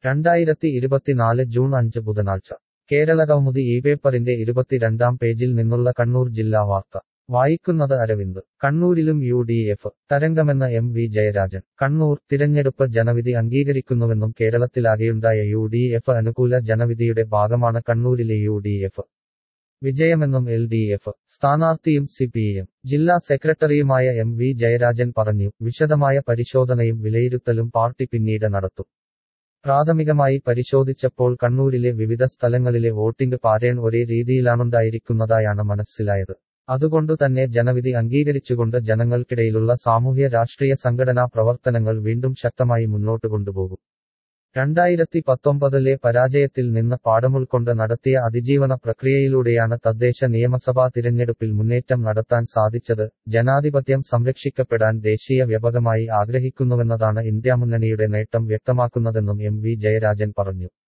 രണ്ടായിരത്തി ഇരുപത്തിനാല് ജൂൺ അഞ്ച് ബുധനാഴ്ച കേരളകൗമുദി ഈ പേപ്പറിന്റെ ഇരുപത്തിരണ്ടാം പേജിൽ നിന്നുള്ള കണ്ണൂർ ജില്ലാ വാർത്ത വായിക്കുന്നത് അരവിന്ദ് കണ്ണൂരിലും യു ഡി എഫ് തരംഗമെന്ന എം വി ജയരാജൻ കണ്ണൂർ തിരഞ്ഞെടുപ്പ് ജനവിധി അംഗീകരിക്കുന്നുവെന്നും കേരളത്തിലാകെയുണ്ടായ യു ഡി എഫ് അനുകൂല ജനവിധിയുടെ ഭാഗമാണ് കണ്ണൂരിലെ യു ഡി എഫ് വിജയമെന്നും എൽ ഡി എഫ് സ്ഥാനാർത്ഥിയും സി പി എം ജില്ലാ സെക്രട്ടറിയുമായ എം വി ജയരാജൻ പറഞ്ഞു വിശദമായ പരിശോധനയും വിലയിരുത്തലും പാർട്ടി പിന്നീട് നടത്തും പ്രാഥമികമായി പരിശോധിച്ചപ്പോൾ കണ്ണൂരിലെ വിവിധ സ്ഥലങ്ങളിലെ വോട്ടിംഗ് പാറ്റേൺ ഒരേ രീതിയിലാണുണ്ടായിരിക്കുന്നതായാണ് മനസ്സിലായത് അതുകൊണ്ടുതന്നെ ജനവിധി അംഗീകരിച്ചുകൊണ്ട് ജനങ്ങൾക്കിടയിലുള്ള സാമൂഹ്യ രാഷ്ട്രീയ സംഘടനാ പ്രവർത്തനങ്ങൾ വീണ്ടും ശക്തമായി മുന്നോട്ട് കൊണ്ടുപോകും രണ്ടായിരത്തി പത്തൊമ്പതിലെ പരാജയത്തിൽ നിന്ന് പാഠമുൾക്കൊണ്ട് നടത്തിയ അതിജീവന പ്രക്രിയയിലൂടെയാണ് തദ്ദേശ നിയമസഭാ തിരഞ്ഞെടുപ്പിൽ മുന്നേറ്റം നടത്താൻ സാധിച്ചത് ജനാധിപത്യം സംരക്ഷിക്കപ്പെടാൻ ദേശീയ വ്യാപകമായി ആഗ്രഹിക്കുന്നുവെന്നതാണ് ഇന്ത്യാമുന്നണിയുടെ നേട്ടം വ്യക്തമാക്കുന്നതെന്നും എം വി ജയരാജൻ പറഞ്ഞു